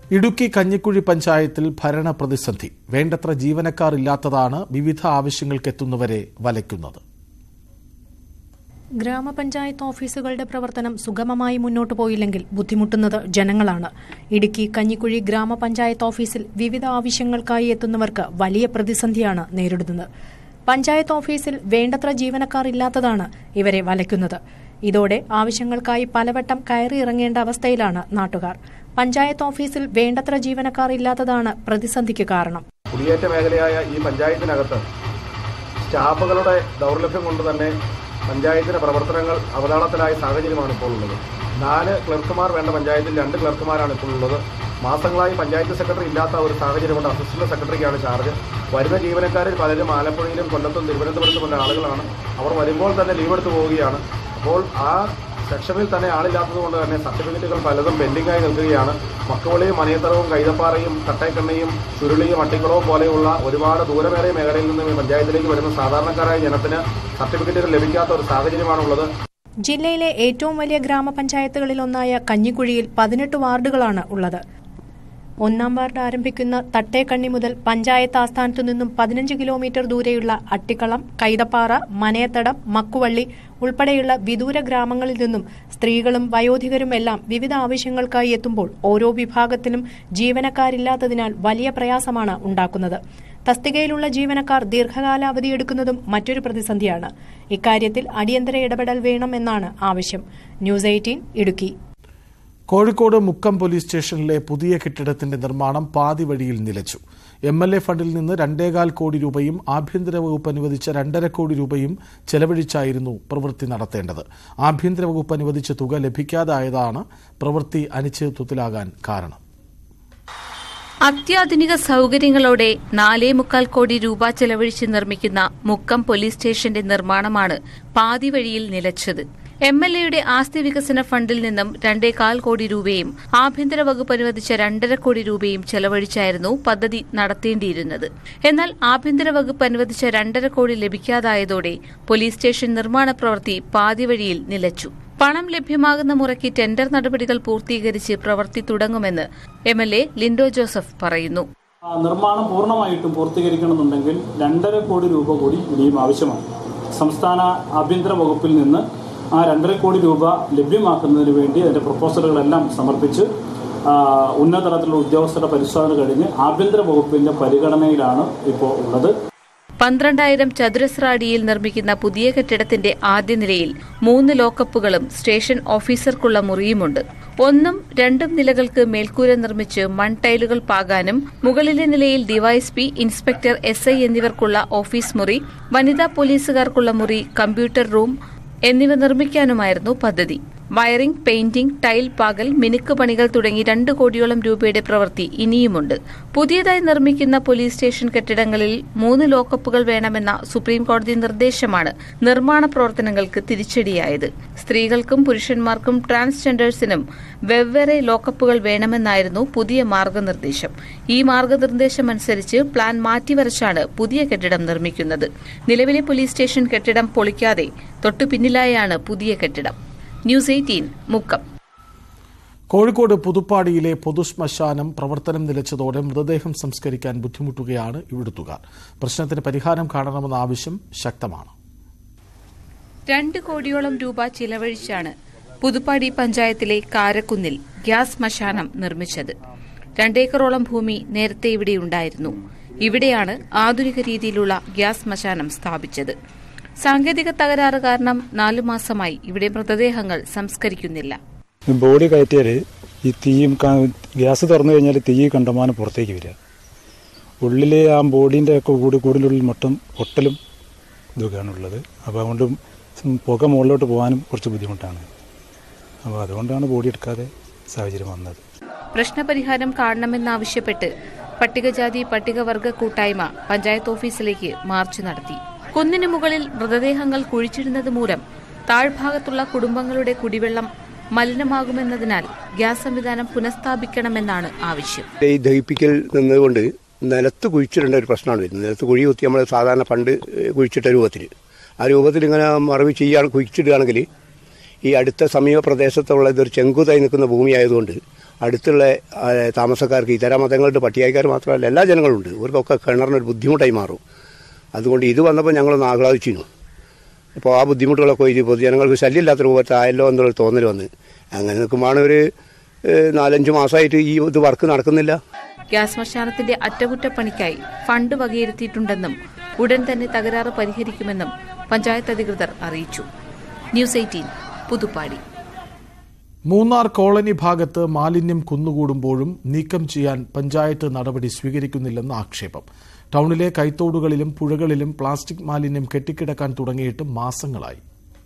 ഇടുക്കി കഞ്ഞിക്കുഴി പഞ്ചായത്തിൽ ഭരണ പ്രതിസന്ധി വേണ്ടത്ര ജീവനക്കാർ ഇല്ലാത്തതാണ് വിവിധ ആവശ്യങ്ങൾക്കെത്തുന്നവരെ വലയ്ക്കുന്നത് ഗ്രാമപഞ്ചായത്ത് ഓഫീസുകളുടെ പ്രവർത്തനം സുഗമമായി മുന്നോട്ടു പോയില്ലെങ്കിൽ ബുദ്ധിമുട്ടുന്നത് ജനങ്ങളാണ് ഇടുക്കി കഞ്ഞിക്കുഴി ഗ്രാമപഞ്ചായത്ത് ഓഫീസിൽ വിവിധ ആവശ്യങ്ങൾക്കായി എത്തുന്നവർക്ക് വലിയ പ്രതിസന്ധിയാണ് നേരിടുന്നത് പഞ്ചായത്ത് ഓഫീസിൽ വേണ്ടത്ര ജീവനക്കാർ ഇല്ലാത്തതാണ് ഇവരെ വലയ്ക്കുന്നത് ഇതോടെ ആവശ്യങ്ങൾക്കായി പലവട്ടം കയറിയിറങ്ങേണ്ട അവസ്ഥയിലാണ് നാട്ടുകാർ പഞ്ചായത്ത് ഓഫീസിൽ വേണ്ടത്ര ജീവനക്കാർ ഇല്ലാത്തതാണ് പ്രതിസന്ധിക്ക് കാരണം കുടിയേറ്റ മേഖലയായ ഈ പഞ്ചായത്തിനകത്ത് സ്റ്റാഫുകളുടെ ദൗർലഭ്യം കൊണ്ട് തന്നെ പഞ്ചായത്തിന്റെ പ്രവർത്തനങ്ങൾ അവതാളത്തിലായ സാഹചര്യമാണ് ഇപ്പോൾ ഉള്ളത് നാല് ക്ലർക്കുമാർ വേണ്ട പഞ്ചായത്തിൽ രണ്ട് ക്ലർക്കുമാരാണ് ഇപ്പോൾ ഉള്ളത് മാസങ്ങളായി പഞ്ചായത്ത് സെക്രട്ടറി ഇല്ലാത്ത ഒരു സാഹചര്യം കൊണ്ട് അസിസ്റ്റന്റ് സെക്രട്ടറിക്കാണ് ചാർജ് വരുന്ന ജീവനക്കാരിൽ പലരും ആലപ്പുഴയിലും കൊല്ലത്തും തിരുവനന്തപുരത്തുമുള്ള ആളുകളാണ് അവർ വരുമ്പോൾ തന്നെ ലീവ് എടുത്ത് പോവുകയാണ് അപ്പോൾ ആ സെക്ഷനിൽ തന്നെ ആളില്ലാത്തത് കൊണ്ട് തന്നെ സർട്ടിഫിക്കറ്റുകൾ പലതും പെൻഡിംഗായി നിൽക്കുകയാണ് മക്കുവളിയും മനയത്തറവും കൈതപ്പാറയും കട്ടൈക്കണ്ണയും ചുരുളിയും അട്ടിക്കുളവും പോലെയുള്ള ഒരുപാട് ദൂരമേറിയ മേഖലയിൽ നിന്ന് ഈ പഞ്ചായത്തിലേക്ക് വരുന്ന സാധാരണക്കാരായ ജനത്തിന് സർട്ടിഫിക്കറ്റുകൾ ലഭിക്കാത്ത ഒരു സാഹചര്യമാണുള്ളത് ജില്ലയിലെ ഏറ്റവും വലിയ ഗ്രാമപഞ്ചായത്തുകളിലൊന്നായ കഞ്ഞിക്കുഴിയിൽ പതിനെട്ട് വാർഡുകളാണ് ഉള്ളത് ഒന്നാം വാർഡ് ആരംഭിക്കുന്ന തട്ടേക്കണ്ണി മുതൽ പഞ്ചായത്ത് ആസ്ഥാനത്തു നിന്നും പതിനഞ്ച് കിലോമീറ്റർ ദൂരെയുള്ള അട്ടിക്കളം കൈതപ്പാറ മനയത്തടം മക്കുവള്ളി ഉൾപ്പെടെയുള്ള വിദൂര ഗ്രാമങ്ങളിൽ നിന്നും സ്ത്രീകളും വയോധികരും എല്ലാം വിവിധ ആവശ്യങ്ങൾക്കായി എത്തുമ്പോൾ ഓരോ വിഭാഗത്തിനും ജീവനക്കാരില്ലാത്തതിനാൽ വലിയ പ്രയാസമാണ് ഉണ്ടാക്കുന്നത് തസ്തികയിലുള്ള ജീവനക്കാർ ദീർഘകാലാവധി എടുക്കുന്നതും മറ്റൊരു പ്രതിസന്ധിയാണ് ഇക്കാര്യത്തിൽ അടിയന്തര ഇടപെടൽ വേണമെന്നാണ് ആവശ്യം news eighteen Idukki Kozhikode Mukkam police സ്റ്റേഷനിലെ പുതിയ കെട്ടിടത്തിന്റെ നിർമ്മാണം പാതി വഴിയിൽ നിലച്ചു എം എൽ എ ഫണ്ടിൽ നിന്ന് രണ്ടേകാൽ കോടി രൂപയും ആഭ്യന്തര വകുപ്പ് അനുവദിച്ച രണ്ടര കോടി രൂപയും ചെലവഴിച്ചായിരുന്നു പ്രവൃത്തി നടത്തേണ്ടത് ആഭ്യന്തര വകുപ്പ് അനുവദിച്ച തുക ലഭിക്കാതായതാണ് പ്രവൃത്തി അനിശ്ചിതത്വത്തിലാകാൻ കാരണം അത്യാധുനിക സൗകര്യങ്ങളോടെ നാലേ മുക്കാൽ കോടി രൂപ ചെലവഴിച്ച് നിർമ്മിക്കുന്ന മുക്കം പോലീസ് സ്റ്റേഷന്റെ നിർമ്മാണമാണ് പാതി വഴിയിൽ നിലച്ചത് എം എൽ എയുടെ ആസ്തി വികസന ഫണ്ടിൽ നിന്നും രണ്ടേകാൽ കോടി രൂപയും ആഭ്യന്തര വകുപ്പ് അനുവദിച്ച രണ്ടര കോടി രൂപയും ചെലവഴിച്ചായിരുന്നു പദ്ധതി നടത്തേണ്ടിയിരുന്നത് എന്നാൽ ആഭ്യന്തര വകുപ്പ് അനുവദിച്ച രണ്ടര കോടി ലഭിക്കാതായതോടെ പോലീസ് സ്റ്റേഷൻ നിർമ്മാണ പ്രവൃത്തി പാതി വഴിയിൽ നിലച്ചു പണം ലഭ്യമാകുന്ന മുറയ്ക്ക് ടെൻഡർ നടപടികൾ പൂർത്തീകരിച്ച് പ്രവൃത്തി തുടങ്ങുമെന്ന് M L A Lindo Joseph പറയുന്നു ആ നിർമ്മാണം പൂർണ്ണമായിട്ടും പൂർത്തീകരിക്കണമെന്നുണ്ടെങ്കിൽ രണ്ടര കോടി രൂപ കൂടി ഇനിയും ആവശ്യമാണ് സംസ്ഥാന ആഭ്യന്തര വകുപ്പിൽ നിന്ന് ആ രണ്ടര കോടി രൂപ ലഭ്യമാക്കുന്നതിന് വേണ്ടി അതിൻ്റെ പ്രപ്പോസലുകളെല്ലാം സമർപ്പിച്ച് ആ, ഉന്നതതലത്തിലുള്ള ഉദ്യോഗസ്ഥരുടെ പരിശോധന കഴിഞ്ഞ് ആഭ്യന്തര വകുപ്പിൻ്റെ പരിഗണനയിലാണ് ഇപ്പോൾ ഉള്ളത് പന്ത്രണ്ടായിരം ചതുരശ്ര അടിയിൽ നിർമ്മിക്കുന്ന പുതിയ കെട്ടിടത്തിന്റെ ആദ്യ നിലയിൽ മൂന്ന് ലോക്കപ്പുകളും സ്റ്റേഷൻ ഓഫീസർക്കുള്ള മുറിയുമുണ്ട് ഒന്നും രണ്ടും നിലകൾക്ക് മേൽക്കൂര നിർമ്മിച്ച് മൺടൈലുകൾ പാകാനും മുകളിലെ നിലയിൽ ഡിവൈഎസ്പി ഇൻസ്പെക്ടർ എസ് ഐ എന്നിവർക്കുള്ള ഓഫീസ് മുറി വനിതാ പോലീസുകാർക്കുള്ള മുറി കമ്പ്യൂട്ടർ റൂം എന്നിവ നിർമ്മിക്കാനുമായിരുന്നു പദ്ധതി വയറിംഗ് പെയിന്റിംഗ് ടൈൽ പാകൽ മിനുക്ക് പണികൾ തുടങ്ങി രണ്ട് കോടിയോളം രൂപയുടെ പ്രവൃത്തി ഇനിയുമുണ്ട് പുതിയതായി നിർമ്മിക്കുന്ന പോലീസ് സ്റ്റേഷൻ കെട്ടിടങ്ങളിൽ മൂന്ന് ലോക്കപ്പുകൾ വേണമെന്ന സുപ്രീം കോടതി നിർദ്ദേശമാണ് നിർമ്മാണ പ്രവർത്തനങ്ങൾക്ക് തിരിച്ചടിയായത് സ്ത്രീകൾക്കും പുരുഷന്മാർക്കും ട്രാൻസ്ജെൻഡേഴ്സിനും വെവ്വേറെ ലോക്കപ്പുകൾ വേണമെന്നായിരുന്നു പുതിയ മാർഗനിർദ്ദേശം ഈ മാർഗനിർദ്ദേശം അനുസരിച്ച് പ്ലാൻ മാറ്റിവരച്ചാണ് പുതിയ കെട്ടിടം നിർമ്മിക്കുന്നത് നിലവിലെ പോലീസ് സ്റ്റേഷൻ കെട്ടിടം പൊളിക്കാതെ തൊട്ടു പിന്നിലായാണ് പുതിയ കെട്ടിടം ന്യൂസ് എയ്റ്റീൻ മുക്കം കോഴിക്കോട് പുതുപ്പാടിയിലെ പൊതുശ്മശാനം പ്രവർത്തനം നിലച്ചതോടെ മൃതദേഹം സംസ്കരിക്കാൻ ബുദ്ധിമുട്ടുകയാണ് ഇവിടുത്തുകാർ പ്രശ്നത്തിന് പരിഹാരം കാണണമെന്ന ആവശ്യം ശക്തമാണ് രണ്ട് കോടിയോളം രൂപ ചിലവഴിച്ചാണ് പുതുപ്പാടി പഞ്ചായത്തിലെ കാരക്കുന്നിൽ ഗ്യാസ് ശ്മശാനം നിർമ്മിച്ചത് രണ്ടേക്കറോളം ഭൂമി നേരത്തെ ഇവിടെയുണ്ടായിരുന്നു ഇവിടെയാണ് ആധുനിക രീതിയിലുള്ള ഗ്യാസ് ശ്മശാനം സ്ഥാപിച്ചത് സാങ്കേതിക തകരാറ് കാരണം നാലു മാസമായി ഇവിടെ മൃതദേഹങ്ങൾ സംസ്കരിക്കുന്നില്ല ബോഡി കയറ്റിയാൽ ഈ തീയും ക- ഗ്യാസ് തുറന്നു കഴിഞ്ഞാൽ തീ കണ്ടമാനം പുറത്തേക്ക് വരിക ഉള്ളിൽ ആ ബോഡീൻ്റെ ഒക്കെ കൂടി കൂടുതലുള്ളിൽ മൊത്തം പൊട്ടലും ഇതൊക്കെയാണ് ഉള്ളത് അപ്പോൾ അതുകൊണ്ട് സം- പുക മുകളിലോട്ട് പോകാനും കുറച്ച് ബുദ്ധിമുട്ടാണ് അപ്പോൾ അതുകൊണ്ടാണ് ബോഡി എടുക്കാതെ സാഹചര്യം വന്നത് പ്രശ്നപരിഹാരം കാണണമെന്നാവശ്യപ്പെട്ട് പട്ടികജാതി പട്ടികവർഗ കൂട്ടായ്മ പഞ്ചായത്ത് ഓഫീസിലേക്ക് മാർച്ച് നടത്തി കുന്നിന് മുകളിൽ മൃതദേഹങ്ങൾ കുഴിച്ചിടുന്നത് മൂലം താഴ്ഭാഗത്തുള്ള കുടുംബങ്ങളുടെ കുടിവെള്ളം മലിനമാകുമെന്നതിനാൽ ഗ്യാസ് സംവിധാനം പുനഃസ്ഥാപിക്കണമെന്നാണ് ആവശ്യം ഈ ദഹിപ്പിക്കൽ നിന്നുകൊണ്ട് നിലത്ത് കുഴിച്ചിടേണ്ട ഒരു പ്രശ്നമാണ് വരുന്നത് നിലത്ത് കുഴി കുത്തി നമ്മൾ സാധാരണ പണ്ട് കുഴിച്ചിട്ട രൂപത്തിൽ ആ രൂപത്തിൽ ഇങ്ങനെ മറവ് ചെയ്യുകയാണ് കുഴിച്ചിടുകയാണെങ്കിൽ ഈ അടുത്ത സമീപ പ്രദേശത്തുള്ള ഇതൊരു ചെങ്കുതായി നിൽക്കുന്ന ഭൂമി ആയതുകൊണ്ട് അടുത്തുള്ള ആ, താമസക്കാർക്ക് ഇതര മതങ്ങളുടെ പട്ടികക്കാർ മാത്രമല്ല എല്ലാ ജനങ്ങളും ഉണ്ട് ഇവർക്കൊക്കെ കിണറിനൊരു ബുദ്ധിമുട്ടായി മാറും അതുകൊണ്ട് ഇത് വന്നപ്പോൾ ഞങ്ങളൊന്ന് ആഹ്ലാദിച്ചിരുന്നു അപ്പോൾ ആ ബുദ്ധിമുട്ടുകളൊക്കെ ഒഴിച്ച് പൊതുജനങ്ങൾക്ക് ശല്യമില്ലാത്ത രൂപത്തിൽ ആയല്ലോ എന്നുള്ളൊരു തോന്നൽ വന്ന് അങ്ങനെ നിൽക്കുമ്പോൾ ഒരു ഏഹ്, നാലഞ്ച് മാസമായിട്ട് ഈ ഇത് വർക്ക് നടക്കുന്നില്ല ഗ്യാസ് ശ്മശാനത്തിന്റെ അറ്റകുറ്റപ്പണിക്കായി ഫണ്ട് വകയിരുത്തിയിട്ടുണ്ടെന്നും ഉടൻ തന്നെ തകരാറ് പരിഹരിക്കുമെന്നും പഞ്ചായത്ത് അധികൃതർ അറിയിച്ചു news eighteen Puthuppadi Munnar colony ഭാഗത്ത് മാലിന്യം കുന്നുകൂടുമ്പോഴും നീക്കം ചെയ്യാൻ പഞ്ചായത്ത് നടപടി സ്വീകരിക്കുന്നില്ലെന്ന് ആക്ഷേപം ടൗണിലെ കൈത്തോടുകളിലും പുഴകളിലും പ്ലാസ്റ്റിക് മാലിന്യം കെട്ടിക്കിടക്കാൻ തുടങ്ങിയിട്ട് മാസങ്ങളായി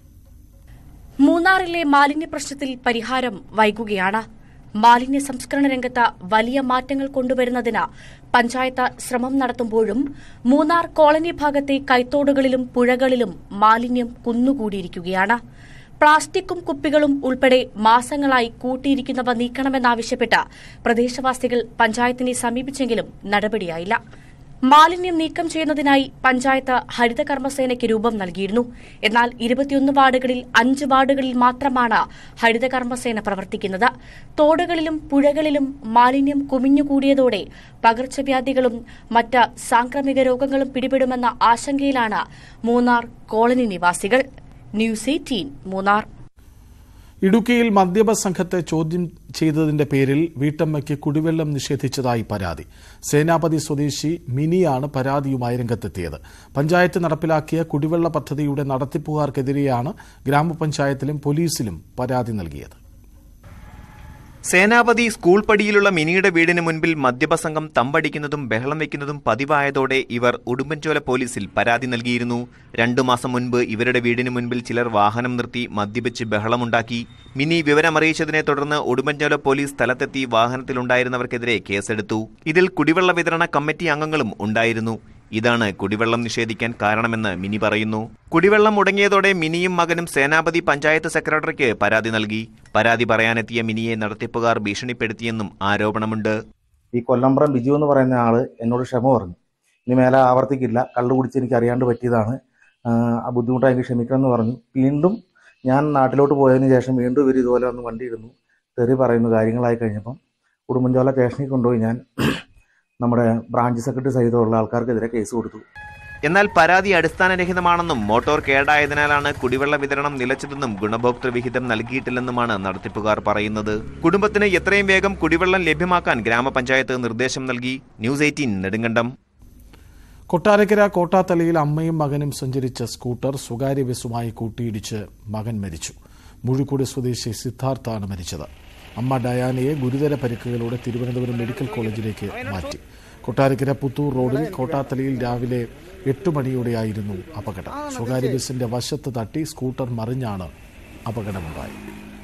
മൂന്നാറിലെ മാലിന്യ പ്രശ്നത്തിൽ പരിഹാരം വൈകുകയാണ് മാലിന്യ സംസ്കരണ രംഗത്ത് വലിയ മാറ്റങ്ങൾ കൊണ്ടുവരുന്നതിന് പഞ്ചായത്ത് ശ്രമം നടത്തുമ്പോഴും മൂന്നാർ കോളനി ഭാഗത്തെ കൈത്തോടുകളിലും പുഴകളിലും മാലിന്യം കുന്നുകൂടിയിരിക്കുകയാണ് പ്ലാസ്റ്റിക്കും കുപ്പികളും ഉൾപ്പെടെ മാസങ്ങളായി കൂട്ടിയിരിക്കുന്നവ നീക്കണമെന്നാവശ്യപ്പെട്ട് പ്രദേശവാസികൾ പഞ്ചായത്തിനെ സമീപിച്ചെങ്കിലും നടപടിയായില്ല മാലിന്യം നീക്കം ചെയ്യുന്നതിനായി പഞ്ചായത്ത് ഹരിത കർമ്മസേനയ്ക്ക് രൂപം നൽകിയിരുന്നു എന്നാൽ ഇരുപത്തിയൊന്ന് വാർഡുകളിൽ അഞ്ച് വാർഡുകളിൽ മാത്രമാണ് ഹരിത കർമ്മസേന പ്രവർത്തിക്കുന്നത് തോടുകളിലും പുഴകളിലും മാലിന്യം കുമിഞ്ഞുകൂടിയതോടെ പകർച്ചവ്യാധികളും മറ്റ് സാംക്രമിക രോഗങ്ങളും പിടിപെടുമെന്ന ആശങ്കയിലാണ് മൂന്നാർ കോളനി നിവാസികൾ ന്യൂസ് എയ്റ്റീൻ മൂന്നാർ ഇടുക്കിയിൽ മദ്യപ സംഘത്തെ ചോദ്യം ചെയ്തതിന്റെ പേരിൽ വീട്ടമ്മയ്ക്ക് കുടിവെള്ളം നിഷേധിച്ചതായി പരാതി സേനാപതി സ്വദേശി മിനിയാണ് പരാതിയുമായി രംഗത്തെത്തിയത് പഞ്ചായത്ത് നടപ്പിലാക്കിയ കുടിവെള്ള പദ്ധതിയുടെ നടത്തിപ്പുകാർക്കെതിരെയാണ് ഗ്രാമപഞ്ചായത്തിലും പോലീസിലും പരാതി നൽകിയത് സേനാപതി സ്കൂൾ പടിയിലുള്ള മിനിയുടെ വീടിന് മുൻപിൽ മദ്യപസംഘം തമ്പടിക്കുന്നതും ബഹളം വയ്ക്കുന്നതും പതിവായതോടെ ഇവർ ഉടുമ്പൻചോല പോലീസിൽ പരാതി നൽകിയിരുന്നു രണ്ടു മാസം മുൻപ് ഇവരുടെ വീടിന് മുൻപിൽ ചിലർ വാഹനം നിർത്തി മദ്യപിച്ച് ബഹളമുണ്ടാക്കി മിനി വിവരമറിയിച്ചതിനെ തുടർന്ന് ഉടുമ്പൻചോല പോലീസ് സ്ഥലത്തെത്തി വാഹനത്തിലുണ്ടായിരുന്നവർക്കെതിരെ കേസെടുത്തു ഇതിൽ കുടിവെള്ള വിതരണ കമ്മിറ്റി അംഗങ്ങളും ഉണ്ടായിരുന്നു ഇതാണ് കുടിവെള്ളം നിഷേധിക്കാൻ കാരണമെന്ന് മിനി പറയുന്നു കുടിവെള്ളം മുടങ്ങിയതോടെ മിനിയും മകനും സേനാപതി പഞ്ചായത്ത് സെക്രട്ടറിക്ക് പരാതി നൽകി പരാതി പറയാനെത്തിയ മിനിയെ നടത്തിപ്പുകാർ ഭീഷണിപ്പെടുത്തിയെന്നും ആരോപണമുണ്ട് ഈ കൊല്ലംപുറം ബിജു എന്ന് പറയുന്ന ആള് എന്നോട് ക്ഷമ പറഞ്ഞു ഇനി മേലെ ആവർത്തിക്കില്ല കള്ളു കുടിച്ച് എനിക്ക് അറിയാണ്ട് പറ്റിയതാണ് ആ ബുദ്ധിമുട്ടായി എനിക്ക് ക്ഷമിക്കണം എന്ന് പറഞ്ഞു വീണ്ടും ഞാൻ നാട്ടിലോട്ട് പോയതിനു ശേഷം വീണ്ടും ഇവർ ഇതുപോലെ വന്ന് വണ്ടി ഇടുന്നു തെറി പറയുന്നു കാര്യങ്ങളായി കഴിഞ്ഞപ്പം ഉടുമ്പൻചോല സ്റ്റേഷനിൽ കൊണ്ടുപോയി ഞാൻ നമ്മുടെ ബ്രാഞ്ച് സെക്രട്ടറി സഹിതമുള്ള ആൾക്കാർക്കെതിരെ കേസ് കൊടുത്തു എന്നാൽ പരാതി അടിസ്ഥാനരഹിതമാണെന്നും മോട്ടോർ കേടായതിനാലാണ് കുടിവെള്ള വിതരണം നിലച്ചതെന്നും ഗുണഭോക്തൃ വിഹിതം നൽകിയിട്ടില്ലെന്നുമാണ് നടത്തിപ്പുകാർ പറയുന്നത് കുടുംബത്തിന് എത്രയും വേഗം കുടിവെള്ളം ലഭ്യമാക്കാൻ ഗ്രാമപഞ്ചായത്ത് നിർദ്ദേശം നൽകി ന്യൂസ് എയ്റ്റീൻ നെടുങ്കണ്ടം കൊട്ടാരക്കര കോട്ടാത്തലയിൽ അമ്മയും മകനും സഞ്ചരിച്ച സ്കൂട്ടർ സ്വകാര്യ ബസ്സുമായി കൂട്ടിയിടിച്ച് മകൻ മരിച്ചു മുഴിക്കൂട് സ്വദേശി സിദ്ധാർത്ഥാണ് മരിച്ചത് അമ്മ ഡയാനയെ ഗുരുതര പരിക്കുകളോടെ തിരുവനന്തപുരം മെഡിക്കൽ കോളേജിലേക്ക് മാറ്റി കൊട്ടാരക്കര പുത്തൂർ റോഡിൽ കോട്ടാത്തലയിൽ രാവിലെ എട്ട് മണിയോടെയായിരുന്നു അപകടം സ്വകാര്യ ബസിന്റെ വശത്ത് തട്ടി സ്കൂട്ടർ മറിഞ്ഞാണ് അപകടമുണ്ടായത്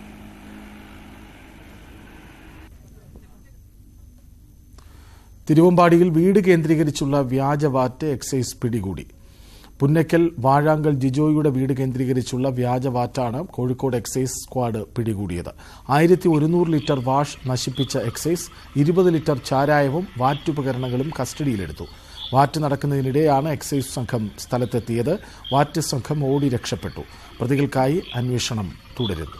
തിരുവമ്പാടിയിൽ വീട് കേന്ദ്രീകരിച്ചുള്ള വ്യാജവാറ്റ് എക്സൈസ് പിടികൂടി പുന്നക്കൽ വാഴാങ്കൽ ജിജോയുടെ വീട് കേന്ദ്രീകരിച്ചുള്ള വ്യാജവാറ്റാണ് കോഴിക്കോട് എക്സൈസ് സ്ക്വാഡ് പിടികൂടിയത് ആയിരത്തി ഒരുന്നൂറ് ലിറ്റർ വാഷ് നശിപ്പിച്ച എക്സൈസ് ഇരുപത് ലിറ്റർ ചാരായവും വാറ്റുപകരണങ്ങളും കസ്റ്റഡിയിലെടുത്തു വാറ്റ് നടക്കുന്നതിനിടെയാണ് എക്സൈസ് സംഘം സ്ഥലത്തെത്തിയത് വാറ്റ് സംഘം ഓടി രക്ഷപ്പെട്ടു പ്രതികൾക്കായി അന്വേഷണം തുടരുന്നു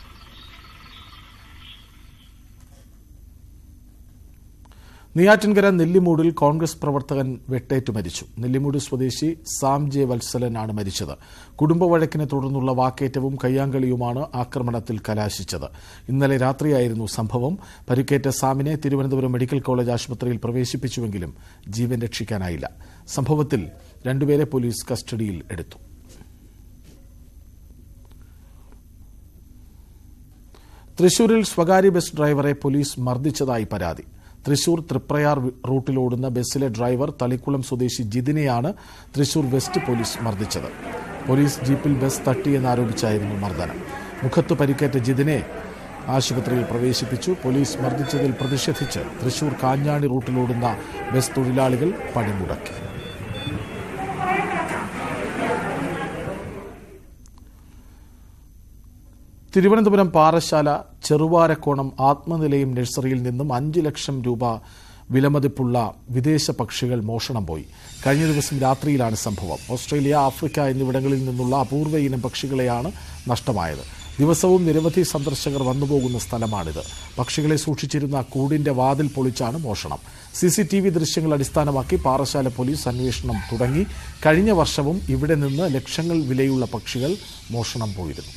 നെയ്യാറ്റിൻകര നെല്ലിമൂടിൽ കോൺഗ്രസ് പ്രവർത്തകൻ വെട്ടേറ്റ് മരിച്ചു നെല്ലിമൂട് സ്വദേശി സാം ജെ വത്സലനാണ് മരിച്ചത് കുടുംബവഴക്കിനെ തുടർന്നുള്ള വാക്കേറ്റവും കയ്യാങ്കളിയുമാണ് ആക്രമണത്തിൽ കലാശിച്ചത് ഇന്നലെ രാത്രിയായിരുന്നു സംഭവം പരിക്കേറ്റ സാമിനെ തിരുവനന്തപുരം മെഡിക്കൽ കോളേജ് ആശുപത്രിയിൽ പ്രവേശിപ്പിച്ചുവെങ്കിലും ജീവൻ രക്ഷിക്കാനായില്ല സംഭവത്തിൽ രണ്ടുപേരെ പോലീസ് കസ്റ്റഡിയിൽ എടുത്തു തൃശൂരിൽ സ്വകാര്യ ബസ് ഡ്രൈവറെ പോലീസ് മർദ്ദിച്ചതായി പരാതി തൃശൂർ തൃപ്രയാർ റൂട്ടിലോടുന്ന ബസ്സിലെ ഡ്രൈവർ തളിക്കുളം സ്വദേശി ജിതിനെയാണ് തൃശൂർ വെസ്റ്റ് പോലീസ് മർദ്ദിച്ചത് പോലീസ് ജീപ്പിൽ ബസ് തട്ടിയെന്നാരോപിച്ചായിരുന്നു മർദ്ദനം മുഖത്ത് പരിക്കേറ്റ ജിതിനെ ആശുപത്രിയിൽ പ്രവേശിപ്പിച്ചു പോലീസ് മർദ്ദിച്ചതിൽ പ്രതിഷേധിച്ച് തൃശൂർ കാഞ്ഞാണി റൂട്ടിലോടുന്ന ബസ് തൊഴിലാളികൾ പണിമുടക്കി തിരുവനന്തപുരം പാറശാല ചെറുവാരക്കോണം ആത്മനിലയം നഴ്സറിയിൽ നിന്നും അഞ്ച് ലക്ഷം രൂപ വിലമതിപ്പുള്ള വിദേശ പക്ഷികൾ മോഷണം പോയി കഴിഞ്ഞ ദിവസം രാത്രിയിലാണ് സംഭവം ഓസ്ട്രേലിയ ആഫ്രിക്ക എന്നിവിടങ്ങളിൽ നിന്നുള്ള അപൂർവ ഇനം പക്ഷികളെയാണ് നഷ്ടമായത് ദിവസവും നിരവധി സന്ദർശകർ വന്നുപോകുന്ന സ്ഥലമാണിത് പക്ഷികളെ സൂക്ഷിച്ചിരുന്ന കൂടിന്റെ വാതിൽ പൊളിച്ചാണ് മോഷണം സിസിടിവി ദൃശ്യങ്ങൾ അടിസ്ഥാനമാക്കി പാറശാല പോലീസ് അന്വേഷണം തുടങ്ങി കഴിഞ്ഞ വർഷവും ഇവിടെ നിന്ന് ലക്ഷങ്ങൾ വിലയുള്ള പക്ഷികൾ മോഷണം പോയിരുന്നു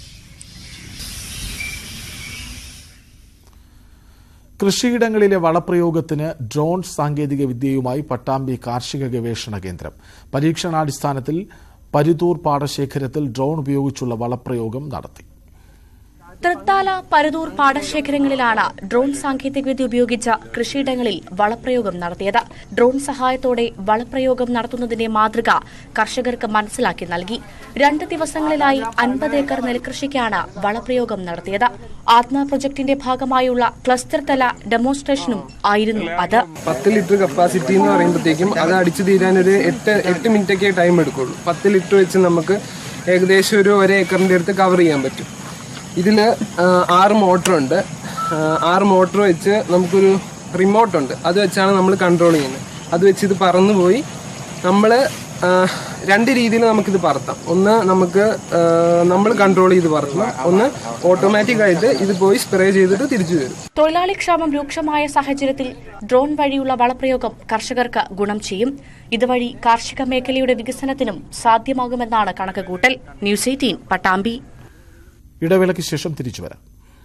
കൃഷിയിടങ്ങളിലെ വളപ്രയോഗത്തിന് ഡ്രോൺ സാങ്കേതിക വിദ്യയുമായി പട്ടാമ്പി കാർഷിക ഗവേഷണ കേന്ദ്രം പരീക്ഷണാടിസ്ഥാനത്തിൽ പരിതൂർ പാടശേഖരത്തിൽ ഡ്രോൺ ഉപയോഗിച്ചുള്ള വളപ്രയോഗം നടത്തി തൃത്താല പരതൂർ പാടശേഖരങ്ങളിലാണ് ഡ്രോൺ സാങ്കേതികവിദ്യ ഉപയോഗിച്ച കൃഷിയിടങ്ങളിൽ വളപ്രയോഗം നടത്തിയത് ഡ്രോൺ സഹായത്തോടെ വളപ്രയോഗം നടത്തുന്നതിന്റെ മാതൃക കർഷകർക്ക് മനസ്സിലാക്കി നൽകി രണ്ട് ദിവസങ്ങളിലായി അൻപത് ഏക്കർ നെൽകൃഷിക്കാണ് വളപ്രയോഗം നടത്തിയത് ആത്മ പ്രൊജക്ടിന്റെ ഭാഗമായുള്ള ക്ലസ്റ്റർ തല ഡെമോൺസ്ട്രേഷനും ആയിരുന്നു അത് പത്ത് ലിറ്റർ കപ്പാസിറ്റി എന്ന് പറയുമ്പോഴത്തേക്കും അത് അടിച്ചു തീരാൻ ഒരു എട്ട് എട്ട് മിനിറ്റ് ഒക്കെ ടൈം എടുക്കുള്ളൂ പത്ത് ലിറ്റർ വെച്ച് നമുക്ക് ഏകദേശം ഒരു ഒരു ഏക്കറിന്റെ അടുത്ത് കവർ ചെയ്യാൻ പറ്റും ഇതിൽ ആറ് മോട്ടറുണ്ട് ആറ് മോട്ടർ വെച്ച് നമുക്കൊരു റിമോട്ട് ഉണ്ട് അത് വെച്ചാണ് നമ്മൾ കൺട്രോൾ ചെയ്യുന്നത് അത് വെച്ച് ഇത് പറന്നു പോയി നമ്മൾ രണ്ട് രീതിയിൽ നമുക്കിത് പറത്താം ഒന്ന് നമുക്ക് നമ്മൾ കൺട്രോൾ ചെയ്ത് പറത്തണം ഒന്ന് ഓട്ടോമാറ്റിക് ആയിട്ട് ഇത് പോയി സ്പ്രേ ചെയ്തിട്ട് തിരിച്ചു വരും തൊഴിലാളി ക്ഷാമം രൂക്ഷമായ സാഹചര്യത്തിൽ ഡ്രോൺ വഴിയുള്ള വളപ്രയോഗം കർഷകർക്ക് ഗുണം ചെയ്യും ഇതുവഴി കാർഷിക മേഖലയുടെ വികസനത്തിനും സാധ്യമാകുമെന്നാണ് കണക്കുകൂട്ടൽ ന്യൂസ് എയ്റ്റീൻ പട്ടാമ്പി ഇടവേളയ്ക്ക് ശേഷം തിരിച്ചു വരാം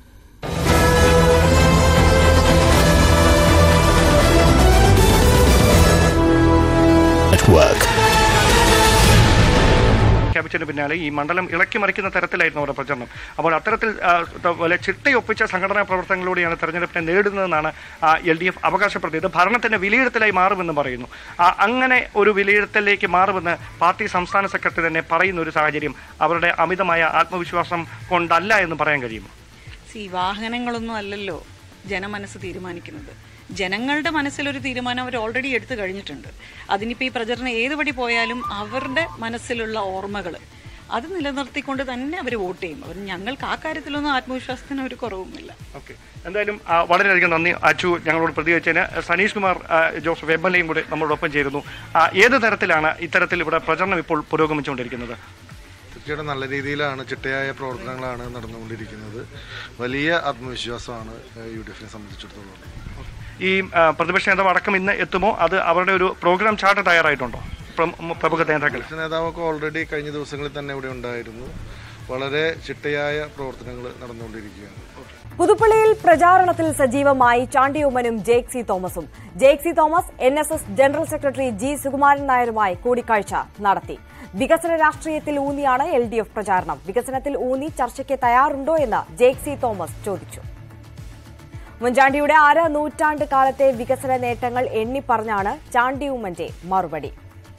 പ്രഖ്യാപിച്ചതിന് പിന്നാലെ ഈ മണ്ഡലം ഇളക്കി മറിക്കുന്ന തരത്തിലായിരുന്നു അവരുടെ പ്രചരണം അപ്പോൾ അത്തരത്തിൽ ആ, ത- വലിയ ചിട്ടയൊപ്പിച്ച സംഘടനാ പ്രവർത്തനങ്ങളിലൂടെയാണ് തെരഞ്ഞെടുപ്പിനെ നേടുന്നതെന്നാണ് എൽ ഡി എഫ് അവകാശപ്പെടുത്തിയത് ഭരണത്തിന്റെ വിലയിരുത്തലായി മാറുമെന്ന് പറയുന്നു ആ, അങ്ങനെ ഒരു വിലയിരുത്തലിലേക്ക് മാറുമെന്ന് പാർട്ടി സംസ്ഥാന സെക്രട്ടറി തന്നെ പറയുന്ന ഒരു സാഹചര്യം അവരുടെ അമിതമായ ആത്മവിശ്വാസം കൊണ്ടല്ല എന്ന് പറയാൻ കഴിയും സി വാഹനങ്ങളൊന്നും അല്ലല്ലോ ജനമനസ്സ് തീരുമാനിക്കുന്നത് ജനങ്ങളുടെ മനസ്സിലൊരു തീരുമാനം അവർ ഓൾറെഡി എടുത്തു കഴിഞ്ഞിട്ടുണ്ട് അതിനിപ്പോൾ ഈ പ്രചരണം ഏതുപടി പോയാലും അവരുടെ മനസ്സിലുള്ള ഓർമ്മകൾ അത് നിലനിർത്തിക്കൊണ്ട് തന്നെ അവർ വോട്ട് ചെയ്യും അവർ ഞങ്ങൾക്ക് ആ കാര്യത്തിലൊന്നും ആത്മവിശ്വാസത്തിന് ഒരു കുറവുമില്ല ഓക്കെ എന്തായാലും ആ, വളരെയധികം നന്ദി അച്ചു ഞങ്ങളോട് പ്രതികരിച്ചതിന് സനീഷ് കുമാർ ആ, ജോസഫ് എം എൽ എയും കൂടെ നമ്മളോടൊപ്പം ചേരുന്നു ആ, ഏത് തരത്തിലാണ് ഇത്തരത്തിൽ ഇവിടെ പ്രചരണം ഇപ്പോൾ പുരോഗമിച്ചുകൊണ്ടിരിക്കുന്നത് തീർച്ചയായിട്ടും നല്ല രീതിയിലാണ് ചിട്ടയായ പ്രവർത്തനങ്ങളാണ് നടന്നുകൊണ്ടിരിക്കുന്നത് വലിയ ആത്മവിശ്വാസമാണ് യു ഡി എഫിനെ സംബന്ധിച്ചിടത്തോളം ഈ ആ, പ്രതിപക്ഷ നേതാവ് അടക്കം ഇന്ന് എത്തുമോ അത് അവരുടെ ഒരു പ്രോഗ്രാം ചാർട്ട് തയ്യാറായിട്ടുണ്ടോ പ്രമു- പ്രമുഖ നേതാക്കൾ പ്രതിപക്ഷ നേതാവൊക്കെ ഓൾറെഡി കഴിഞ്ഞ ദിവസങ്ങളിൽ തന്നെ ഇവിടെ ഉണ്ടായിരുന്നു വളരെ ചിട്ടയായ പ്രവർത്തനങ്ങൾ നടന്നുകൊണ്ടിരിക്കുകയാണ് പുതുപ്പള്ളിയിൽ പ്രചാരണത്തിൽ സജീവമായി ചാണ്ടി ഉമ്മനും ജേക്ക് സി തോമസും Jaick C Thomas N S S general secretary G Sukumaran നായരുമായി കൂടിക്കാഴ്ച നടത്തി വികസന രാഷ്ട്രീയത്തിൽ ഊന്നിയാണ് എൽ ഡി എഫ് പ്രചാരണം വികസനത്തിൽ ഊന്നി ചർച്ചയ്ക്ക് തയ്യാറുണ്ടോ എന്ന് ജേക്ക് സി തോമസ് ചോദിച്ചു ഉമ്മൻചാണ്ടിയുടെ അര നൂറ്റാണ്ട് കാലത്തെ വികസന നേട്ടങ്ങൾ എണ്ണിപ്പറഞ്ഞാണ് ചാണ്ടി ഉമ്മന്റെ മറുപടി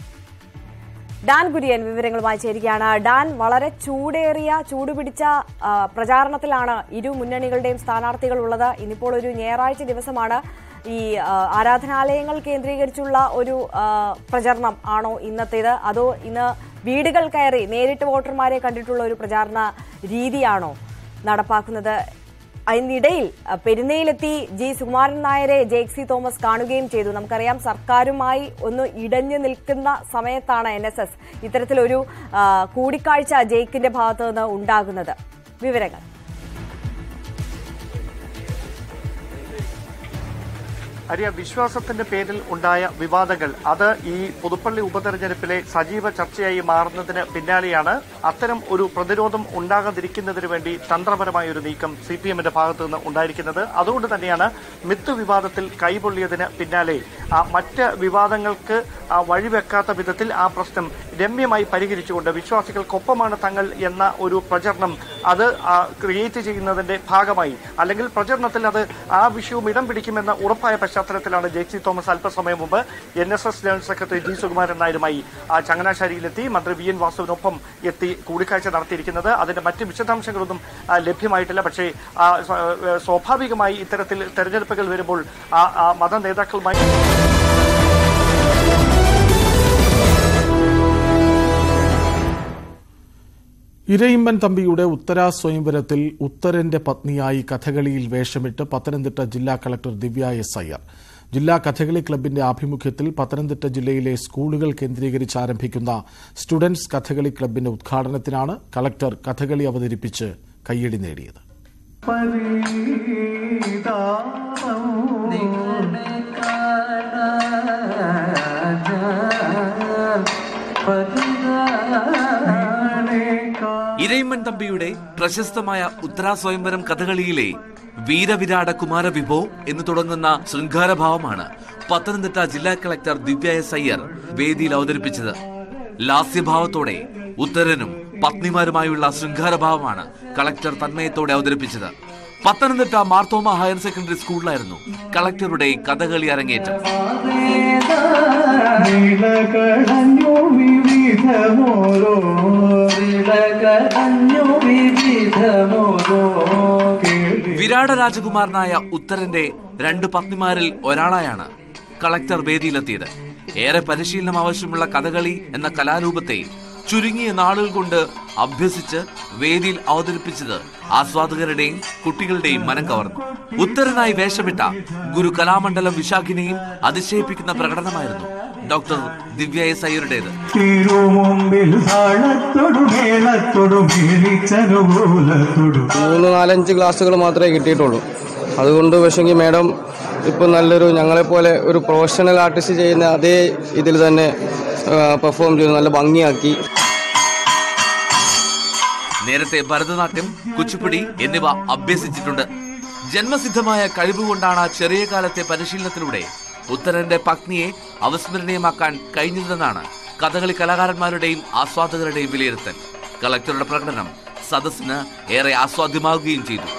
ഡാൻ കുര്യൻ വിവരങ്ങളുമായി ചേരുകയാണ് ഡാൻ വളരെ ചൂടേറിയ ചൂടുപിടിച്ച ആ, പ്രചാരണത്തിലാണ് ഇരു മുന്നണികളുടെയും സ്ഥാനാർത്ഥികൾ ഉള്ളത് ഇന്നിപ്പോൾ ഒരു ഞായറാഴ്ച ദിവസമാണ് ഈ ആ, ആരാധനാലയങ്ങൾ കേന്ദ്രീകരിച്ചുള്ള ഒരു ആ, പ്രചരണം ആണോ ഇന്നത്തേത് അതോ ഇന്ന് വീടുകൾ കയറി നേരിട്ട് വോട്ടർമാരെ കണ്ടിട്ടുള്ള ഒരു പ്രചാരണ രീതിയാണോ നടപ്പാക്കുന്നത് അതിനിടയിൽ അ, പെരുന്നയിലെത്തി ജി സുകുമാരൻ നായരെ ജേക്ക് സി തോമസ് കാണുകയും ചെയ്തു നമുക്കറിയാം സർക്കാരുമായി ഒന്ന് ഇടഞ്ഞു നിൽക്കുന്ന സമയത്താണ് എൻ എസ് എസ് ഇത്തരത്തിലൊരു ആ, കൂടിക്കാഴ്ച ജേക്കിന്റെ ഭാഗത്തു നിന്ന് ഉണ്ടാകുന്നത് വിവരങ്ങൾ അരിയ വിശ്വാസത്തിന്റെ പേരിൽ ഉണ്ടായ വിവാദങ്ങൾ അത് ഈ പുതുപ്പള്ളി ഉപതെരഞ്ഞെടുപ്പിലെ സജീവ ചർച്ചയായി മാറുന്നതിന് പിന്നാലെയാണ് അത്തരം ഒരു പ്രതിരോധം ഉണ്ടാകാതിരിക്കുന്നതിന് വേണ്ടി തന്ത്രപരമായ ഒരു നീക്കം സി പി എമ്മിന്റെ ഭാഗത്തു നിന്ന് ഉണ്ടായിരിക്കുന്നത് അതുകൊണ്ട് തന്നെയാണ് മിത്ത് വിവാദത്തിൽ കൈപൊള്ളിയതിന് പിന്നാലെ ആ മറ്റ് വിവാദങ്ങൾക്ക് ആ വഴിവെക്കാത്ത വിധത്തിൽ ആ പ്രശ്നം രമ്യമായി പരിഹരിച്ചുകൊണ്ട് വിശ്വാസികൾക്കൊപ്പമാണ് തങ്ങൾ എന്ന ഒരു പ്രചരണം അത് ആ, ക്രിയേറ്റ് ചെയ്യുന്നതിന്റെ ഭാഗമായി അല്ലെങ്കിൽ പ്രചരണത്തിൽ അത് ആ വിഷയവും ഇടം പിടിക്കുമെന്ന ഉറപ്പായ പശ്ചാത്തലത്തിലാണ് ജെ സി തോമസ് അല്പസമയം മുമ്പ് N S S general secretary G Sukumaran നായരുമായി ആ ചങ്ങനാശ്ശേരിയിലെത്തി മന്ത്രി വി എൻ വാസുവിനൊപ്പം എത്തി കൂടിക്കാഴ്ച നടത്തിയിരിക്കുന്നത് അതിന്റെ മറ്റ് വിശദാംശങ്ങളൊന്നും ആ, ലഭ്യമായിട്ടില്ല പക്ഷേ ആ, സ്വ- ഏ, സ്വാഭാവികമായി ഇത്തരത്തിൽ തെരഞ്ഞെടുപ്പുകൾ വരുമ്പോൾ ആ ആ മത നേതാക്കളുമായി ഇരയിമ്മൻ തമ്പിയുടെ ഉത്തരാ സ്വയംവരത്തിൽ ഉത്തരന്റെ പത്നിയായി കഥകളിയിൽ വേഷമിട്ട് പത്തനംതിട്ട ജില്ലാ കളക്ടർ ദിവ്യ എസ് അയ്യർ ജില്ലാ കഥകളി ക്ലബിന്റെ ആഭിമുഖ്യത്തിൽ പത്തനംതിട്ട ജില്ലയിലെ സ്കൂളുകൾ കേന്ദ്രീകരിച്ച് ആരംഭിക്കുന്ന സ്റ്റുഡൻസ് കഥകളി ക്ലബിന്റെ ഉദ്ഘാടനത്തിനാണ് കളക്ടർ കഥകളി അവതരിപ്പിച്ച് കയ്യടി നേടിയത് ഇരയിമ്മൻ തമ്പിയുടെ പ്രശസ്തമായ ഉത്തരാ സ്വയംവരം കഥകളിയിലെ വീരവിരാട കുമാരവിഭോ എന്ന് തുടങ്ങുന്ന ശൃംഗാരഭാവമാണ് പത്തനംതിട്ട ജില്ലാ കളക്ടർ ദിവ്യ എസ് അയ്യർ വേദിയിൽ അവതരിപ്പിച്ചത് ലാസ്യഭാവത്തോടെ ഉത്തരനും പത്നിമാരുമായുള്ള ശൃംഗാരഭാവമാണ് കളക്ടർ തന്മയത്തോടെ അവതരിപ്പിച്ചത് പത്തനംതിട്ട മാർത്തോമ ഹയർ സെക്കൻഡറി സ്കൂളിലായിരുന്നു കളക്ടറുടെ കഥകളി അരങ്ങേറ്റം വിളകളഞ്ഞു വിവിധമോരോ വിളകളഞ്ഞു വിവിധമോരോ വിരാട രാജകുമാരനായ ഉത്തരന്റെ രണ്ട് പത്നിമാരിൽ ഒരാളായാണ് കളക്ടർ വേദിയിലെത്തിയത് ഏറെ പരിശീലനം ആവശ്യമുള്ള കഥകളി എന്ന കലാരൂപത്തെ ചുരുങ്ങിയ നാളുകൾ കൊണ്ട് അഭ്യസിച്ച് വേദിയിൽ അവതരിപ്പിച്ചത് ആസ്വാദകരുടെയും കുട്ടികളുടെയും മനം കവർന്നു ഉത്തരനായി വേഷമിട്ട ഗുരു കലാമണ്ഡലം വിശാഖിനെയും അതിശയിപ്പിക്കുന്ന പ്രകടനമായിരുന്നു ഡോക്ടർ ദിവ്യ എസ് അയ്യരുടേത് തിരുമുമ്പിൽ താളത്തൊടു മേളത്തൊടു മേളിച്ചനുകൂലത്തൊടു മൂന്ന് നാലഞ്ച് ക്ലാസ്സുകൾ മാത്രമേ കിട്ടിയിട്ടുള്ളൂ അതുകൊണ്ട് പക്ഷെങ്കിൽ മാഡം ഇപ്പം നല്ലൊരു ഞങ്ങളെപ്പോലെ ഒരു പ്രൊഫഷണൽ ആർട്ടിസ്റ്റ് ചെയ്യുന്ന അതേ ഇതിൽ തന്നെ പെർഫോം ചെയ്തു നല്ല ഭംഗിയാക്കി നേരത്തെ ഭരതനാട്യം കുച്ചിപ്പുടി എന്നിവ അഭ്യസിച്ചിട്ടുണ്ട് ജന്മസിദ്ധമായ കഴിവുകൊണ്ടാണ് ചെറിയ കാലത്തെ പരിശീലനത്തിലൂടെ ഉത്തരന്റെ പത്നിയെ അവസ്മരണീയമാക്കാൻ കഴിഞ്ഞതെന്നാണ് കഥകളി കലാകാരന്മാരുടെയും ആസ്വാദകരുടെയും വിലയിരുത്തൽ കളക്ടറുടെ പ്രകടനം സദസ്സിന് ഏറെ ആസ്വാദ്യമാവുകയും ചെയ്തു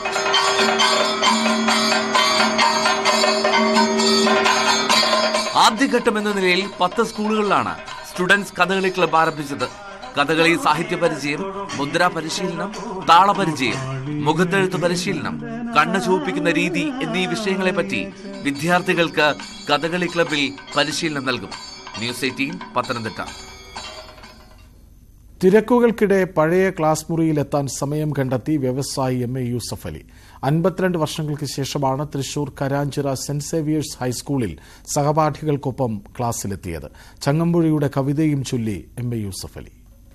ആദ്യഘട്ടം എന്ന നിലയിൽ പത്ത് സ്കൂളുകളിലാണ് സ്റ്റുഡൻസ് കഥകളി ക്ലബ്ബ് ആരംഭിച്ചത് കഥകളി സാഹിത്യ പരിചയം മുദ്രാ പരിശീലനം താളപരിചയം മുഖത്തെഴുത്ത് പരിശീലനം കണ്ണ് ചുവപ്പിക്കുന്ന രീതി എന്നീ വിഷയങ്ങളെ പറ്റി വിദ്യാർത്ഥികൾക്ക് കഥകളി ക്ലബിൽ പരിശീലനം നൽകും ന്യൂസ് എയ്റ്റീൻ പത്തനംതിട്ട തിരക്കുകൾക്കിടെ പഴയ ക്ലാസ് മുറിയിലെത്താൻ സമയം കണ്ടെത്തി വ്യവസായി എം എ യൂസഫ് അലി അൻപത്തിരണ്ട് വർഷങ്ങൾക്ക് ശേഷമാണ് തൃശൂർ കരാഞ്ചിറ സെന്റ് സേവിയേഴ്സ് ഹൈസ്കൂളിൽ സഹപാഠികൾക്കൊപ്പം ക്ലാസ്സിലെത്തിയത് ചങ്ങമ്പുഴയുടെ കവിതയും ചൊല്ലി M A Yusuff Ali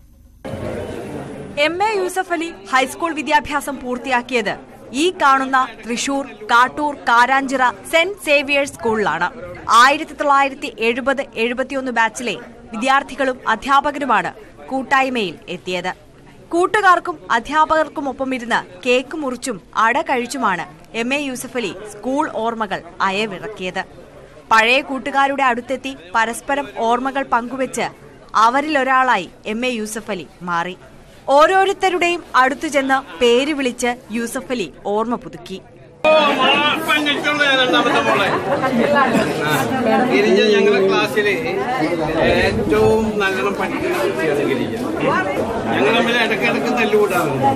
M A Yusuff Ali high school വിദ്യാഭ്യാസം പൂർത്തിയാക്കിയത് ഈ കാണുന്ന തൃശൂർ കാട്ടൂർ കാരാഞ്ചിറ സെന്റ് സേവിയേഴ്സ് സ്കൂളിലാണ് ആയിരത്തി തൊള്ളായിരത്തി എഴുപത് എഴുപത്തിയൊന്ന് ബാച്ചിലെ വിദ്യാർത്ഥികളും അധ്യാപകരുമാണ് കൂട്ടായ്മയിൽ എത്തിയത് കൂട്ടുകാർക്കും അധ്യാപകർക്കുമൊപ്പം ഇരുന്ന് കേക്ക് മുറിച്ചും അട കഴിച്ചുമാണ് M A Yusuff Ali school ഓർമ്മകൾ അയവിറക്കിയത് പഴയ കൂട്ടുകാരുടെ അടുത്തെത്തി പരസ്പരം ഓർമ്മകൾ പങ്കുവെച്ച് അവരിലൊരാളായി എം എ യൂസഫ് അലി മാറി ഓരോരുത്തരുടെയും അടുത്തു ചെന്ന് പേര് വിളിച്ച് യൂസഫ് അലി ഓർമ്മ പുതുക്കി ഗിരിജ ഞങ്ങളുടെ ക്ലാസ്സിൽ ഏറ്റവും നല്ലോണം പഠിക്കുന്ന കുട്ടിയാണ് ഗിരിജ ഞങ്ങൾ തമ്മിൽ ഇടയ്ക്കിടയ്ക്ക് തല്ലുകൂടാറുണ്ട്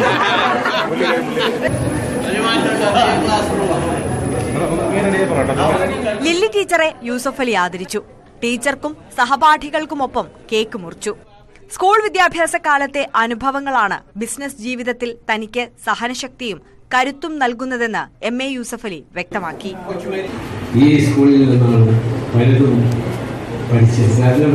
ലില്ലി ടീച്ചറെ യൂസഫ് അലി ആദരിച്ചു ടീച്ചർക്കും സഹപാഠികൾക്കുമൊപ്പം കേക്ക് മുറിച്ചു സ്കൂൾ വിദ്യാഭ്യാസ കാലത്തെ അനുഭവങ്ങളാണ് ബിസിനസ് ജീവിതത്തിൽ തനിക്ക് സഹനശക്തിയും കരുത്തും നൽകുന്നതെന്ന് എം എ യൂസഫ് അലി വ്യക്തമാക്കി ഈ സ്കൂളിൽ നിന്നാണ് പലതും പഠിച്ചത് കാരണം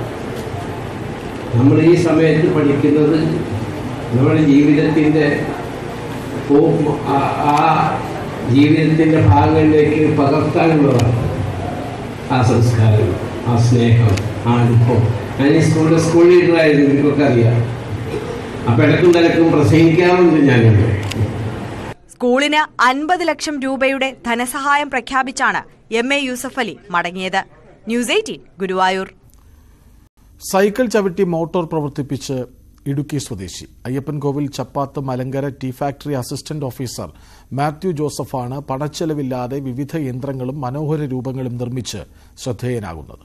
നമ്മൾ ഈ സമയത്ത് പഠിക്കുന്നത് നമ്മുടെ ജീവിതത്തിൻ്റെ പോ- ആ- ആ ജീവിതത്തിൻ്റെ ഭാഗങ്ങളിലേക്ക് പകർത്താനുള്ളതാണ് ആ സംസ്കാരം ആ സ്നേഹം ആ അനുഭവം ഞാൻ ഈ സ്കൂളിലെ സ്കൂൾ ലീഡറായിരുന്നു നിങ്ങൾക്കൊക്കെ അറിയാം അപ്പം ഇടക്കും തലക്കും പ്രസംഗിക്കാറുണ്ട് ഞാനിവിടെ സ്കൂളിന് അൻപത് ലക്ഷം രൂപയുടെ ധനസഹായം പ്രഖ്യാപിച്ചാണ് എം എ യൂസഫ് അലി മടങ്ങിയത് ന്യൂസ് എയ്റ്റീൻ ഗുരുവായൂർ സൈക്കിൾ ചവിട്ടി മോട്ടോർ പ്രവർത്തിപ്പിച്ച് ഇടുക്കി സ്വദേശി Ayyappancoil Chappath Malankara tea factory assistant officer Mathew ജോസഫാണ് പണച്ചെലവില്ലാതെ വിവിധ യന്ത്രങ്ങളും മനോഹര രൂപങ്ങളും നിർമ്മിച്ച് ശ്രദ്ധേയനാകുന്നത്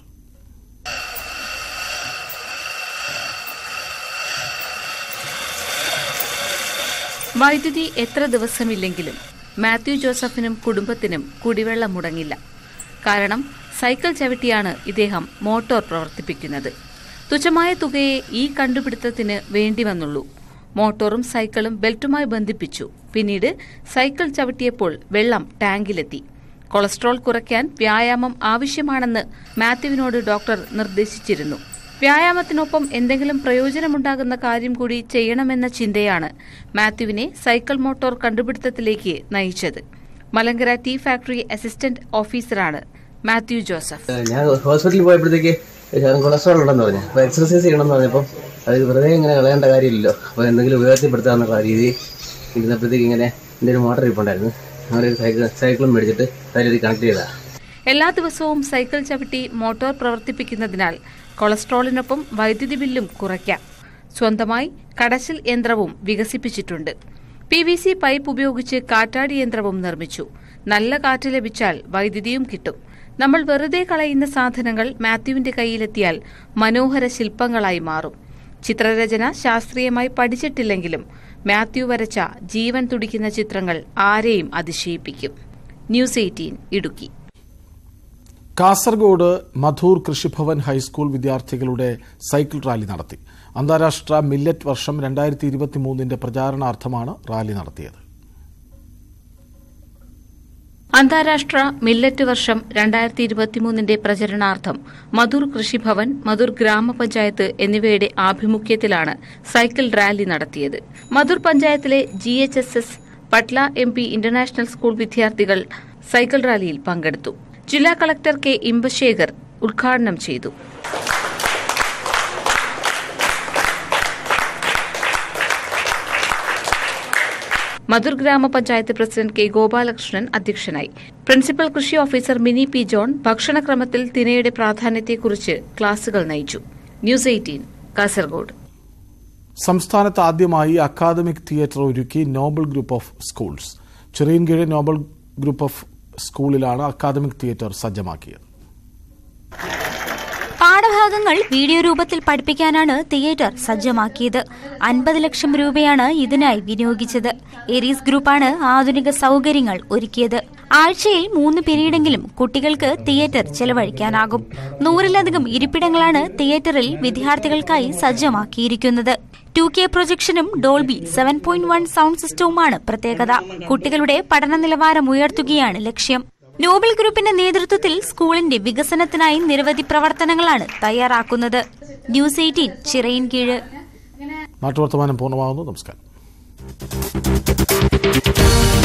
വൈദ്യുതി എത്ര ദിവസമില്ലെങ്കിലും മാത്യു ജോസഫിനും കുടുംബത്തിനും കുടിവെള്ളം മുടങ്ങില്ല കാരണം സൈക്കിൾ ചവിട്ടിയാണ് ഇദ്ദേഹം മോട്ടോർ പ്രവർത്തിപ്പിക്കുന്നത് തുച്ഛമായ തുകയെ ഈ കണ്ടുപിടുത്തത്തിന് വേണ്ടി വന്നുള്ളൂ മോട്ടോറും സൈക്കിളും ബെൽറ്റുമായി ബന്ധിപ്പിച്ചു പിന്നീട് സൈക്കിൾ ചവിട്ടിയപ്പോൾ വെള്ളം ടാങ്കിലെത്തി കൊളസ്ട്രോൾ കുറയ്ക്കാൻ വ്യായാമം ആവശ്യമാണെന്ന് മാത്യുവിനോട് ഡോക്ടർ നിർദ്ദേശിച്ചിരുന്നു വ്യായാമത്തിനൊപ്പം എന്തെങ്കിലും പ്രയോജനമുണ്ടാകുന്ന കാര്യം കൂടി ചെയ്യണമെന്ന ചിന്തയാണ് മാത്യുവിനെ സൈക്കിൾ മോട്ടോർ കണ്ടുപിടുത്തത്തിലേക്ക് നയിച്ചത് മലങ്കര ടീ ഫാക്ടറി അസിസ്റ്റന്റ് ഓഫീസറാണ് മാത്യു ജോസഫ് ഞാൻ ഹോസ്പിറ്റലിൽ പോയപ്പോഴത്തേക്ക് ശകലം കൊളസ്ട്രോൾ ഉണ്ടെന്ന് പറഞ്ഞു അപ്പോൾ എക്സർസൈസ് ചെയ്യണമെന്ന് പറഞ്ഞപ്പോൾ അത് വെറുതെ ഇങ്ങനെ കളയേണ്ട കാര്യമില്ലല്ലോ അപ്പോൾ എന്തെങ്കിലും ഉപയോഗത്തിൽപ്പെടുത്താമെന്നുള്ള രീതി ഇരുന്നപ്പോഴത്തേക്ക് ഇങ്ങനെ എൻ്റെ ഒരു മോട്ടർ ഇരിപ്പുണ്ടായിരുന്നു അവരൊരു സൈക്കിൾ സൈക്കിളും മേടിച്ചിട്ട് അതിലേക്ക് കണക്ട് ചെയ്തതാണ് എല്ലാ ദിവസവും സൈക്കിൾ ചവിട്ടി മോട്ടോർ പ്രവർത്തിപ്പിക്കുന്നതിനാൽ കൊളസ്ട്രോളിനൊപ്പം വൈദ്യുതി ബില്ലും കുറയ്ക്കാം സ്വന്തമായി കടച്ചിൽ യന്ത്രവും വികസിപ്പിച്ചിട്ടുണ്ട് പി വി സി പൈപ്പ് ഉപയോഗിച്ച് കാറ്റാടി യന്ത്രവും നിർമ്മിച്ചു നല്ല കാറ്റ് ലഭിച്ചാൽ വൈദ്യുതിയും കിട്ടും നമ്മൾ വെറുതെ കളയുന്ന സാധനങ്ങൾ മാത്യുവിന്റെ കയ്യിലെത്തിയാൽ മനോഹര ശില്പങ്ങളായി മാറും ചിത്രരചന ശാസ്ത്രീയമായി പഠിച്ചിട്ടില്ലെങ്കിലും മാത്യു വരച്ച ജീവൻ തുടിക്കുന്ന ചിത്രങ്ങൾ ആരെയും അതിശയിപ്പിക്കും ന്യൂസ് എയ്റ്റീൻ ഇടുക്കി കാസർഗോഡ് മധൂർ കൃഷിഭവൻ ഹൈസ്കൂൾ വിദ്യാർത്ഥികളുടെ സൈക്കിൾ റാലി നടത്തി അന്താരാഷ്ട്ര മില്ലറ്റ് വർഷം രണ്ടായിരത്തി ഇരുപത്തിമൂന്നിന്റെ പ്രചാരണാർത്ഥമാണ് റാലി നടത്തിയത് അന്താരാഷ്ട്ര മില്ലറ്റ് വർഷം രണ്ടായിരത്തി ഇരുപത്തിമൂന്നിന്റെ പ്രചരണാർത്ഥം മധുർ കൃഷിഭവൻ മധുർ ഗ്രാമപഞ്ചായത്ത് എന്നിവയുടെ ആഭിമുഖ്യത്തിലാണ് സൈക്കിൾ റാലി നടത്തിയത് മധുർ പഞ്ചായത്തിലെ G H S S Patla M P international school വിദ്യാർത്ഥികൾ സൈക്കിൾ റാലിയിൽ പങ്കെടുത്തു ജില്ലാ കളക്ടർ കെ ഇമ്പശേഖർ ഉദ്ഘാടനം ചെയ്തു മധുർ ഗ്രാമപഞ്ചായത്ത് പ്രസിഡന്റ് കെ ഗോപാലകൃഷ്ണൻ അധ്യക്ഷനായി പ്രിൻസിപ്പൽ കൃഷി ഓഫീസർ മിനി പി ജോൺ ഭക്ഷണക്രമത്തിൽ തിനയുടെ പ്രാധാന്യത്തെക്കുറിച്ച് ക്ലാസുകൾ നയിച്ചു ന്യൂസ് എയ്റ്റീൻ കാസർഗോഡ് സംസ്ഥാനത്ത് ആദ്യമായി അക്കാദമിക് തിയേറ്റർ ഒരുക്കി Noble group of schools Cheriyankeezh Noble group of സ്കൂളിലാണ് അക്കാദമിക് തിയേറ്റർ സജ്ജമാക്കിയത് പാഠഭാഗങ്ങൾ വീഡിയോ രൂപത്തിൽ പഠിപ്പിക്കാനാണ് തിയേറ്റർ സജ്ജമാക്കിയത് അൻപത് ലക്ഷം രൂപയാണ് ഇതിനായി വിനിയോഗിച്ചത് എരീസ് ഗ്രൂപ്പാണ് ആധുനിക സൗകര്യങ്ങൾ ഒരുക്കിയത് ആഴ്ചയിൽ മൂന്ന് പിരീഡെങ്കിലും കുട്ടികൾക്ക് തിയേറ്റർ ചെലവഴിക്കാനാകും നൂറിലധികം ഇരിപ്പിടങ്ങളാണ് തിയേറ്ററിൽ വിദ്യാർത്ഥികൾക്കായി സജ്ജമാക്കിയിരിക്കുന്നത് ടു കെ പ്രൊജക്ഷനും Dolby seven point one sound സിസ്റ്റവുമാണ് പ്രത്യേകത കുട്ടികളുടെ പഠന നിലവാരം ഉയർത്തുകയാണ് ലക്ഷ്യം നോബൽ ഗ്രൂപ്പിന്റെ നേതൃത്വത്തിൽ സ്കൂളിന്റെ വികസനത്തിനായി നിരവധി പ്രവർത്തനങ്ങളാണ് തയ്യാറാക്കുന്നത് ന്യൂസ് എയ്റ്റീൻ ചിറയിൻകീഴ് നാട്ടുവർത്തമാനം പൂർണ്ണമാകുന്നു നമസ്കാരം